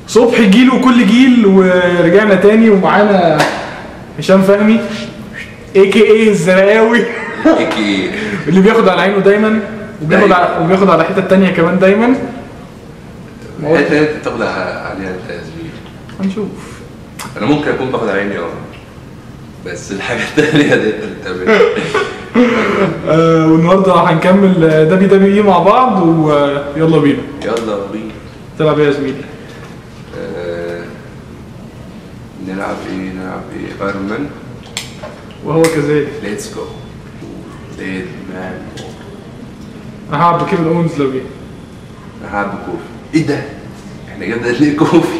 صبحي جيل وكل جيل ورجعنا تاني ومعانا هشام فهمي اي كي اي الزرقاوي ايكي اللي بياخد على عينه دايما وبياخد دايما. على وبياخد على الحته التانيه كمان دايما الحته اللي انت بتاخد عليها انت يا زميلي هنشوف انا ممكن اكون باخد على عيني اه بس الحاجه التانيه دي انت بتعملها آه والنهارده هنكمل دبليو دبليو اي مع بعض ويلا بينا يلا بينا تلعب ايه يا زميلي؟ آه، نلعب ايه نلعب ايه ايرون مان وهو كذلك ليتس جو ديد مان انا هلعب بكيفن اونز لو جه انا هلعب كوفي ايه ده؟ احنا جبنا ليه كوفي؟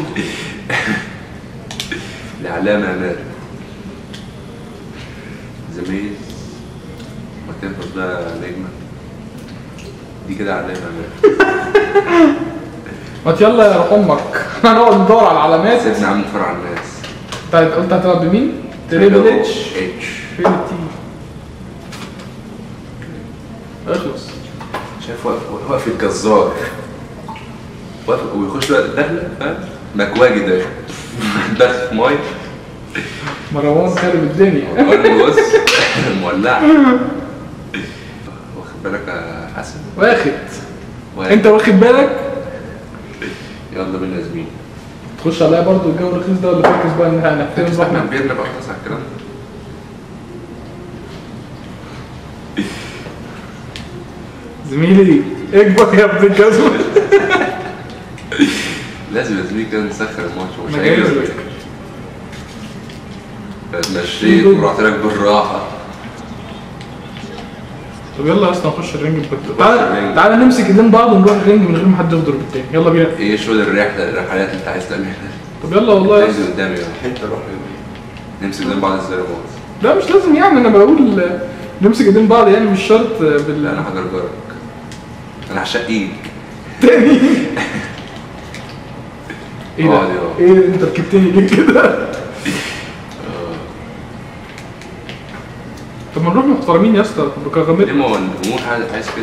العلامة مات زميل ما تنفذ بقى نجمة دي كده علامة مات ما يلا يا روح امك احنا هنقعد ندور على العلامات سيبنا عم نتفرج على الناس انت قلت هتلعب بمين؟ تريبل اتش اتش فين التي؟ اخلص شايف واقف واقف الجزار واقف ويخش بقى الدخلة فاهم مكواجي ده دخل ماي مروان خارب الدنيا وقال بص مولع واخد بالك يا حسن واخد واخد. انت واخد بالك يلا بينا يا زميلي تخش عليا برضو الجو الرخيص ده ولا فاكس بقى ان احنا هنحترم احنا احنا كبرنا بقى خلاص على الكلام ده زميلي اكبر يا ابن الجزمة لازم يا زميلي كده نسخن الماتش ومش انا جاهز هيجي لك اتمشيت ورحت لك بالراحه طب يلا يا اسطى نخش الرينج بجد الرينج. تعالى تعالى نمسك ايدين بعض ونروح الرينج من غير ما حد يغدر بالتاني يلا بينا ايه شو الرحله الرحلات اللي انت عايز تعملها طب يلا والله يا اسطى انزل قدامي بقى انت روح نمسك قدام بعض ازاي يا باص لا مش لازم يعني انا بقول آه، نمسك ايدين بعض يعني مش شرط آه، لا بال انا هجرجرك انا هشقيك تاني ايه اقعد ده؟ يلا. ايه انت ركبتني ليه كده؟ طب ما نروح محترمين يا اسطى ليه بكرامتنا ما هو الجمهور عايز عايز كده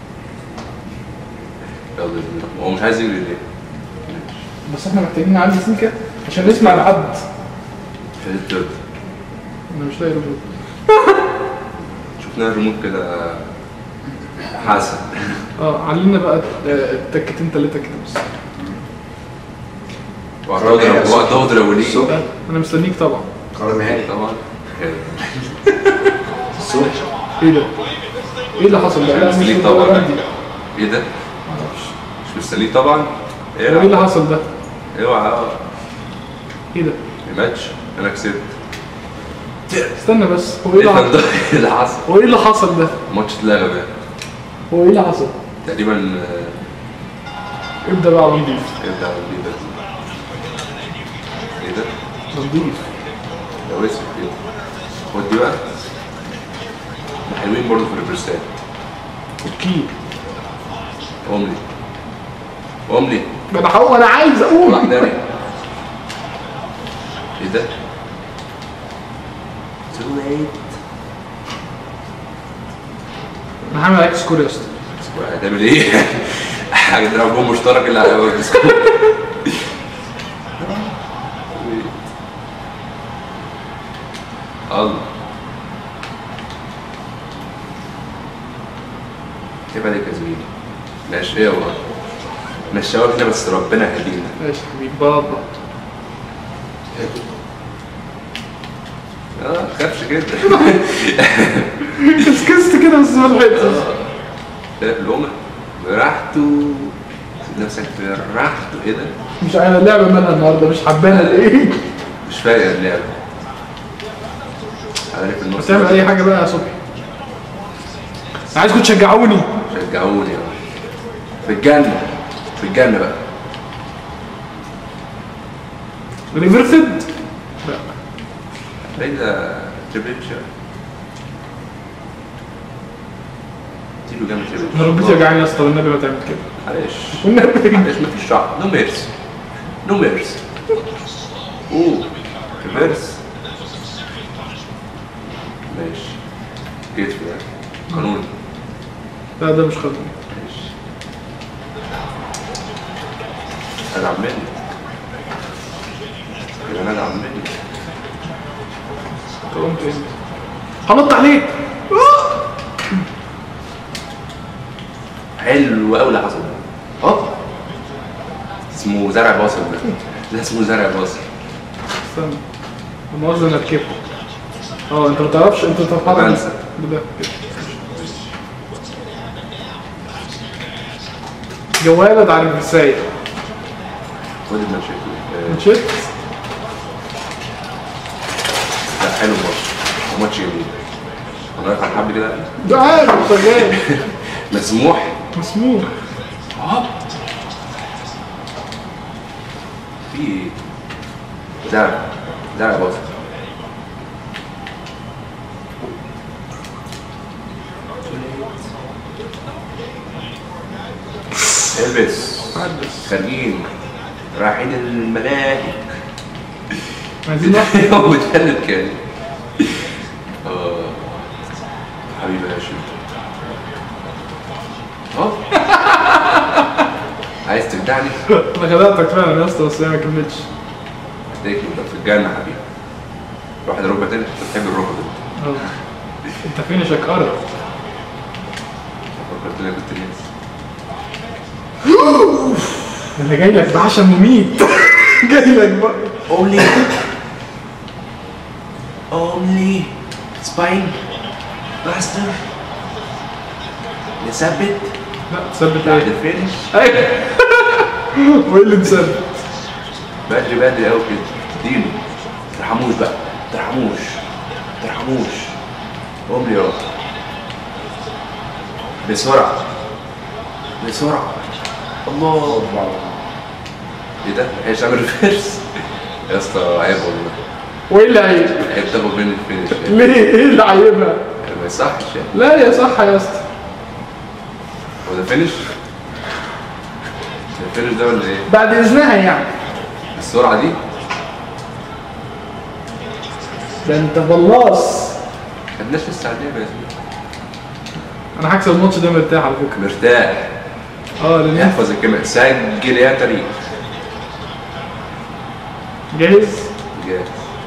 يلا يا زميلي هو مش عايز يجري ليه؟ بس احنا محتاجين نعلي سنكه عشان نسمع العد في الترد انا مش لاقي ريموت شفنا الريموت كده حسن اه علينا بقى آه، تكتين تلاته كده بس وقت وقت ضغط الاولين آه، انا مستنيك طبعا قرار نهائي طبعا الصبح ايه ده؟ ايه اللي حصل ده؟ لا مش مستنيك الدورة طبعا دي ايه ده؟ معرفش مش مستنيك طبعا هو ايه اللي حصل ده؟ اوعى ايه ده؟ الماتش انا كسبت استنى بس هو ايه ايه اللي حصل؟ ده اللي حصل؟ هو ايه اللي حصل ده؟ الماتش اتلغى بقى هو ايه اللي حصل؟ تقريبا آه، ابدا بقى نضيف ابدا على ده ايه ده؟ نضيف ده وسخ كده خد دي بقى احنا حلوين برضه في الريفرسات اوكي قوم لي قوم لي ده انا هو انا عايز راح اقوم داري ايه ده؟ too late انا هعمل عليك سكور يا اسطى هتعمل ايه؟ حاجة تلعب جول مشترك اللي على اول سكور الله كيف عليك يا زميلي؟ ماشي ايه والله مشاوة كده بس ربنا يهدينا ماشي يا حبيبي بابا اه خافش كده كسكست كده بس ما لحقتش شايف لقمة براحته سيب نفسك براحته ايه ده؟ مش انا اللعبه مالها النهارده مش حبانا ليه؟ مش فايق اللعبة عارف في النص تعمل اي حاجه بقى يا صبحي أنا عايزكم تشجعوني شجعوني يا في الجنة في الجنة بقى ريفرسد لا ايه ده تريبل اتش تيجو جامد تريبل انا ربنا يرجعني يا اسطى والنبي ما تعمل كده معلش والنبي معلش مفيش شعر نو ميرس نو ميرس اوه ريفرس ماشي كتف ده قانون لا ده مش خطر ماشي العب مني يبقى انا عمال قمت انت هنط عليك حلو قوي اللي حصل ده هوب اسمه زرع بصل ده ده اسمه زرع بصل استنى المؤاخذة انا ركبت اه انت ما تعرفش انت تتحرك بنسى. بده كده. جوالد عن الرسايل خد الماتش مشيت لا حلو الماتش ماتش جميل هنقف على الحب كده ده عارف شغال مسموح مسموح هوب في ايه؟ زرع زرع بصل البس عدس خارجين رايحين الملاهي عايزين واحد هو بيتكلم كده اه حبيبي يا شيخ اه عايز تخدعني؟ انا خدعتك فعلا يا اسطى بس هي ما كملتش هتلاقيك انت في الجنة حبيبي واحد ركبة تاني بتحب الركبة دي اه. انت فين يا شكارة فكرت انك كنت ناس انا جاي لك بعشم مميت جاي لك بقى اونلي اونلي سباين باستر نثبت لا تثبت بعد ايه الفينش ايوه وايه اللي مثبت بدري بدري قوي كده دينو ترحموش بقى ترحموش ترحموش قوم لي يابا بسرعة بسرعة الله ايه ده؟ ايش عامل ريفيرس؟ يا اسطى عيب والله وايه اللي عيب عيب تاخد مني الفينش يعني. ليه ايه اللي عيبها ما يصحش يعني لا يا صح يا اسطى هو ده فينش؟ ده الفينش ده ولا ايه؟ بعد اذنها يعني السرعة دي ده انت بلاص خدناش لسه عليها يا زميلي انا هكسب الماتش ده مرتاح على فكره مرتاح اه لان انت احفظ الكلمة سجل يا تاريخ جاهز جاهز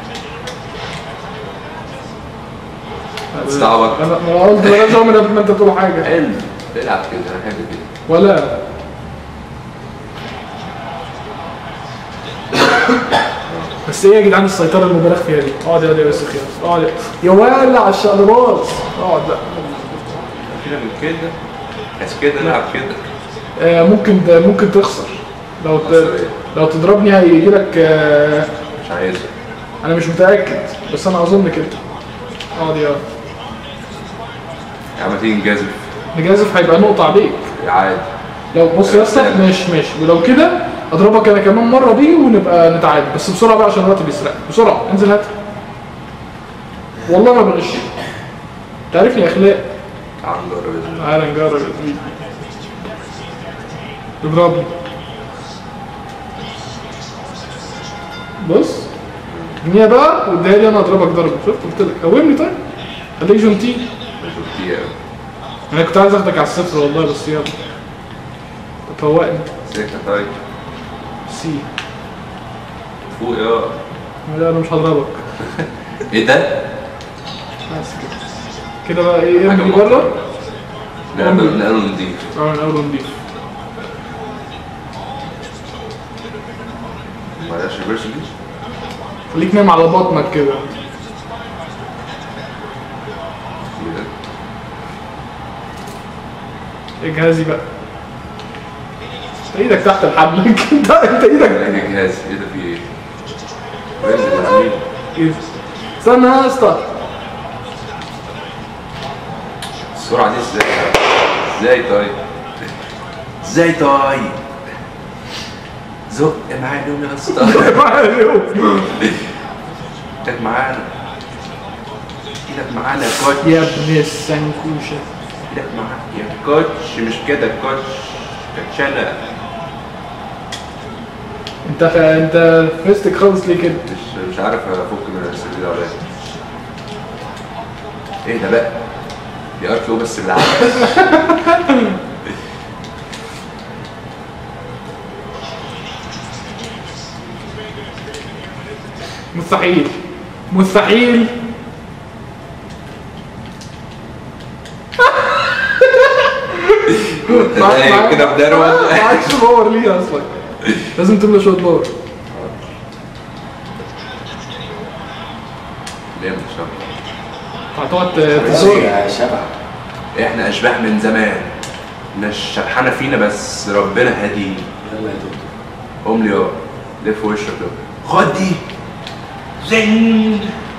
هتستعبط. انا ما قلت بلاش اعمل قبل ما انت تقول حاجه حلو العب كده انا بحب كده ولا بس ايه يا جدعان السيطره المبالغ فيها دي اقعد يا يوسف يا اقعد يا ولع على الشقلباز اقعد بقى كده من كده بس كده العب كده آه ممكن ممكن تخسر لو ت... خسر إيه؟ لو تضربني هيجي لك آه مش عايزها انا مش متاكد بس انا اظن كده اقعد يا يا عم تيجي نجازف نجازف هيبقى نقطه عليك عادي لو بص يا اسطى ماشي ماشي ولو كده اضربك انا كمان مره دي ونبقى نتعادل بس بسرعه بقى عشان الوقت بيسرق بسرعه انزل هات والله ما بغش تعرفني اخلاق تعال نجرب يا زلمة. تعالى نجرب يا زميلي اضربني بص جنيه بقى واديها لي انا اضربك ضربه شفت قلت لك قومني طيب خليك جنتين شفتيها أوي. انا كنت عايز اخدك على الصفر والله بس يلا تفوقني سكة طيب سي فوق يا لا انا مش هضربك ايه ده؟ بس كده كده بقى ايه حاجة ارمي بره محترمة. نقله نقله نضيف اه من اول نضيف معلش ريفرس دي خليك نايم على بطنك كده كده اجهزي بقى ايدك تحت الحبل انت انت ايدك علاج جهاز ايه ده في ايه؟ انزل يا زميلي إيه؟ استنى يا اسطى السرعة دي ازاي؟ ازاي طيب؟ ازاي طيب؟ زق معانا يا اسطى ايدك معانا ايدك معانا يا كوتش يا ابن السنكوشه ايدك معانا يا كوتش مش كده كوتش كوتشانا انت انت فيستك خالص ليه كده مش مش عارف افك من السرير ولا ايه ايه ده بقى؟ دي ار كيو بس بالعكس مستحيل مستحيل تلاقي كده بدروة معكش باور ليه اصلا لازم تملى شويه باور ليه مش عارف. هتقعد تزور يا شبع احنا اشباح من زمان مش شبحانه فينا بس ربنا هديه يلا يا دكتور قوم لي يا لف وشك يا خد دي زين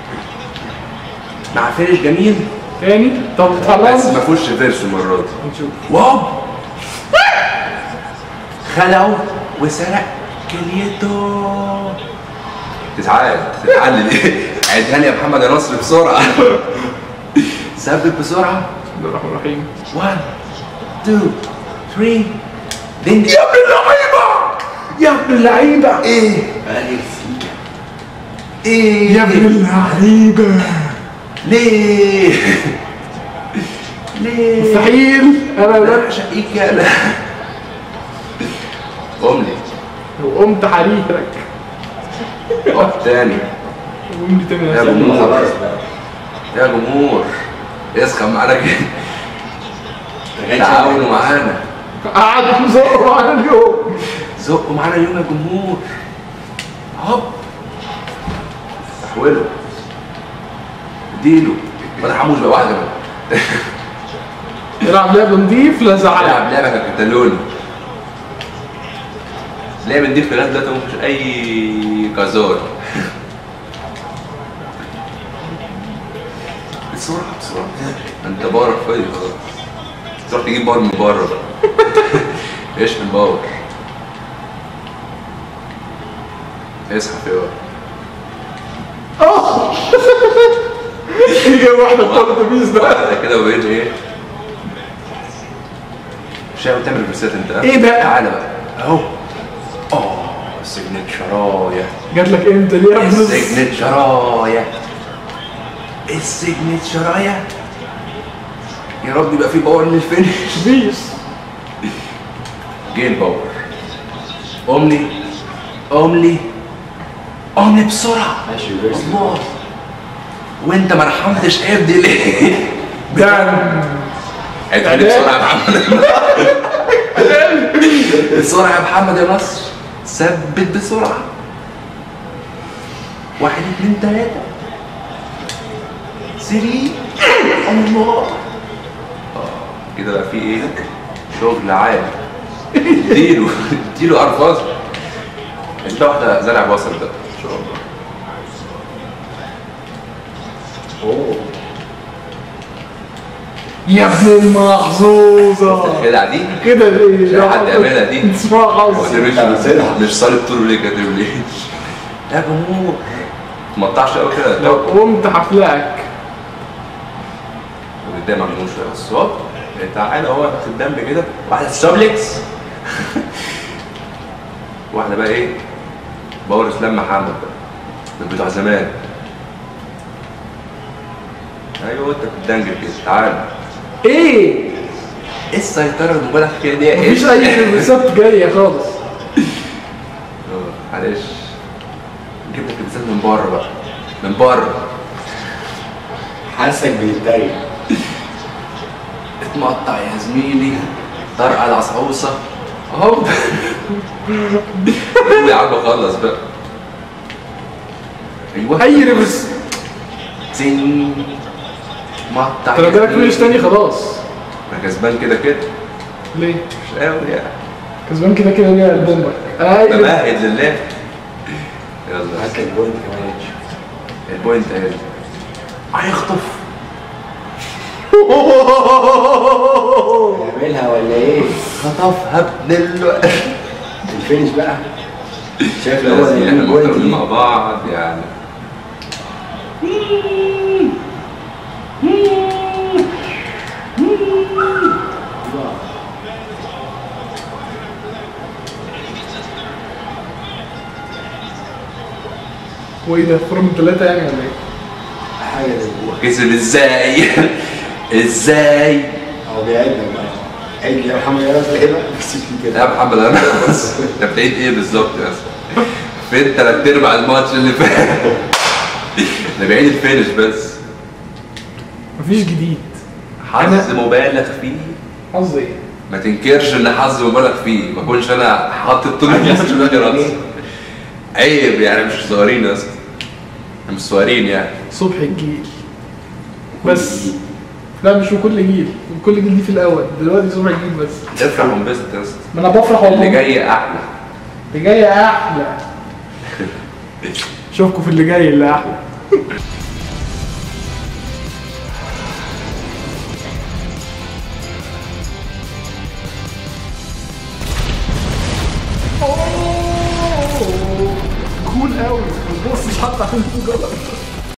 مع فينش جميل تاني طب بس خلاص ما فيهوش ريفيرس المره دي نشوف واو خلعه وسرق كليته تتعال تتعال ليه عيدها لي يا محمد يا نصر بسرعه ثبت بسرعه بسم الله الرحمن الرحيم 1 2 3 دين يا ابن اللعيبه يا ابن اللعيبه ايه بقالي سيكا ايه يا ابن اللعيبه ليه ليه مستحيل انا انا لا بعشقك يا لا قوم لي وقمت حريقك قوم تاني وقمت تاني يا يا ابو سيدي. نور. خلاص بقى يا جمهور اسخن معانا كده تعاونوا معانا قعد مزور معانا اليوم زقوا معانا اليوم يا جمهور هوب استحولوا اديله ما ترحموش بقى واحده كمان يلعب لعب نضيف لا زعل العب لعبك يا كتالوني لعب نضيف لغايه دلوقتي مفيش اي كازار بسرعه بسرعه انت بارك فاضي خلاص تروح تجيب باور من بره بقى اشحن باور اسحب يا ولد. ايه جاي واحده بتاخد بيس ده واحدة كده وبين ايه شايف بتعمل ريفرسات انت ها؟ إيه بقى؟ تعالى بقى اهو اه السيجنتشراية جات لك امتى ليه يا ابن الز- السيجنتشراية السيجنتشراية يا رب يبقى في باور للفينش بيس جيل باور قوم لي قوم لي قوم لي بسرعة ماشي ريفرس الله وانت ما رحمتش ابني ليه؟ ده عيدها لي بسرعة يا محمد بسرعة يا محمد يا نصر ثبت بسرعة واحد اتنين تلاتة سري الله آه، كده بقى في ايه شغل عالي اديله اديله ارفاز انت واحدة زرع بصل بقى ان شاء الله اوه يا ابن المحظوظه الخدعة دي كده ليه مش أي حد يعملها دي. اسمها هو حظ ده مش تمثيلها. مش صالب طول ليه كاتب ليه يا جمهور ما تقطعش قوي كده لو قمت حفلقك قدام عملوش شويه بس هوب تعالى هو في الدم كده واحده سوبلكس واحده بقى ايه باور اسلام محمد بقى من بتوع زمان ايوه انت في الدنجل كده تعالى ايه ايه السيطره المبالغ فيها دي إيه؟ مفيش اي ريسبت جايه خالص آه، معلش جبت لك البسات من بره بقى من بره حاسك بيتضايق اتمقطع يا زميلي طرقع العصعوصة اهو ايوه يا عم خلص بقى ايوه اي ريفرس زين مقطع لو يا جالك زميلي. فينش تاني خلاص انا كسبان كده كده ليه؟ مش قوي يعني كسبان كده كده ليه البومبك انا عايز بمهد لله يلا هات لك بوينت كمان يا شيخ. البوينت اهي هيخطف نعملها ولا ايه؟ خطفها ابن الوقت الفينش بقى شايف لو هو لازم اللي احنا البوينت مختارين دي مع بعض يعني وايه ده فورم ثلاثة يعني ولا ايه؟ حاجه زي كده كسب ازاي ازاي هو بيعد لك بقى عيد لي يا محمد يا رب ايه بقى؟ بس يا كده محمد انا انت بتعيد ايه بالظبط يا اسطى فين تلات ارباع الماتش اللي فات ده بعيد الفينش بس مفيش جديد حظ مبالغ فيه حظ ايه؟ ما تنكرش ان حظ مبالغ فيه ما كنش انا حاطط طول الماتش في اخر رأس عيب يعني مش صغيرين يا اسطى إحنا مش صغيرين يعني صبح الجيل بس لا مش في كل جيل كل جيل دي في الاول دلوقتي صبح الجيل بس افرح وانبسط يا اسطى ما انا بفرح والله اللي جاي احلى اللي جاي احلى اشوفكم في اللي جاي اللي احلى كول قوي ما تبصش حتى على الجول